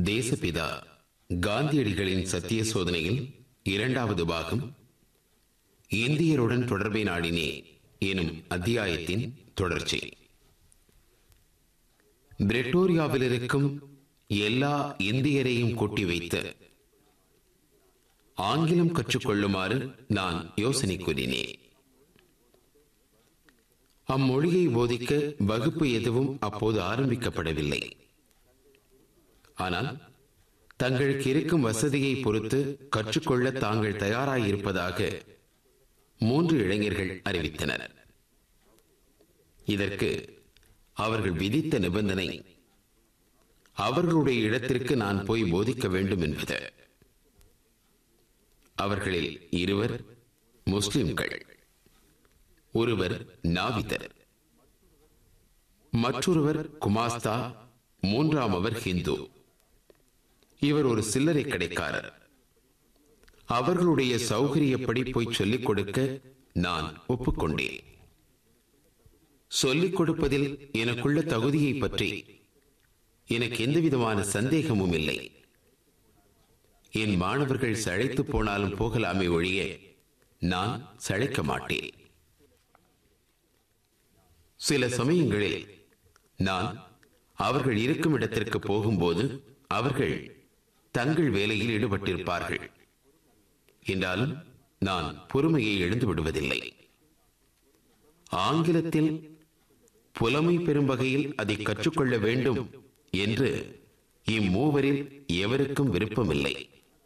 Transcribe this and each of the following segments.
தேசபிதா காந்தியடிகளின் சத்திய சோதனையில் இரண்டாவது பாகம் இந்தியருடன் தொடர்பை நாடினே எனும் அத்தியாயத்தின் தொடர்ச்சி பிரிட்டோரியாவில் இருக்கும் எல்லா இந்தியரையும் கூட்டி வைத்து ஆங்கிலம் கற்றுக்கொள்ளுமாறு நான் யோசனை கூறினேன் அம்மொழியை போதிக்க வகுப்பு எதுவும் அப்போது ஆரம்பிக்கப்படவில்லை ஆனால் தங்களுக்கு இருக்கும் வசதியை பொறுத்து கற்றுக்கொள்ள தாங்கள் தயாராயிருப்பதாக மூன்று இளைஞர்கள் அறிவித்தனர் இதற்கு அவர்கள் விதித்த நிபந்தனை அவர்களுடைய இடத்திற்கு நான் போய் போதிக்க வேண்டும் என்பது அவர்களில் இருவர் முஸ்லிம்கள் ஒருவர் நாவிதர் மற்றொருவர் குமாஸ்தா மூன்றாம் அவர் ஹிந்து இவர் ஒரு சில்லறை கடைக்காரர் அவர்களுடைய சௌகரியப்படி போய் சொல்லிக் கொடுக்க நான் ஒப்புக்கொண்டேன் சொல்லிக் கொடுப்பதில் எனக்குள்ள தகுதியை பற்றி எனக்கு எந்தவிதமான சந்தேகமும் இல்லை என் மாணவர்கள் சளைத்து போனாலும் போகலாமே ஒழிய நான் சளைக்க மாட்டேன் சில சமயங்களில் நான் அவர்கள் இருக்கும் இடத்திற்கு போகும்போது அவர்கள் தங்கள் வேலையில் ஈடுபட்டிருப்பார்கள் என்றாலும் நான் பொறுமையை எழுந்து விடுவதில்லை ஆங்கிலத்தில் புலமை பெறும் வகையில் அதை கற்றுக்கொள்ள வேண்டும் என்று இம்மூவரில் எவருக்கும் விருப்பமில்லை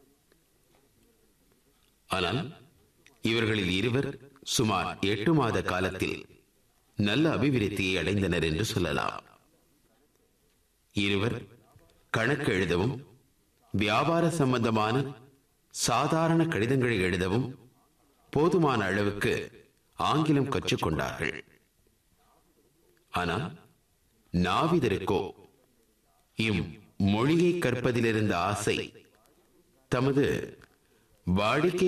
ஆனால் இவர்களில் இருவர் சுமார் எட்டு மாத காலத்தில் நல்ல அபிவிருத்தியை அடைந்தனர் என்று சொல்லலாம் இருவர் கணக்கு எழுதவும் வியாபார சம்பந்தமான சாதாரண கடிதங்களை எழுதவும் போதுமான அளவுக்கு ஆங்கிலம் கற்றுக்கொண்டார்கள் ஆனால் நாவிதருக்கோ இம் மொழியை கற்பதிலிருந்த ஆசை தமது வாடிக்கை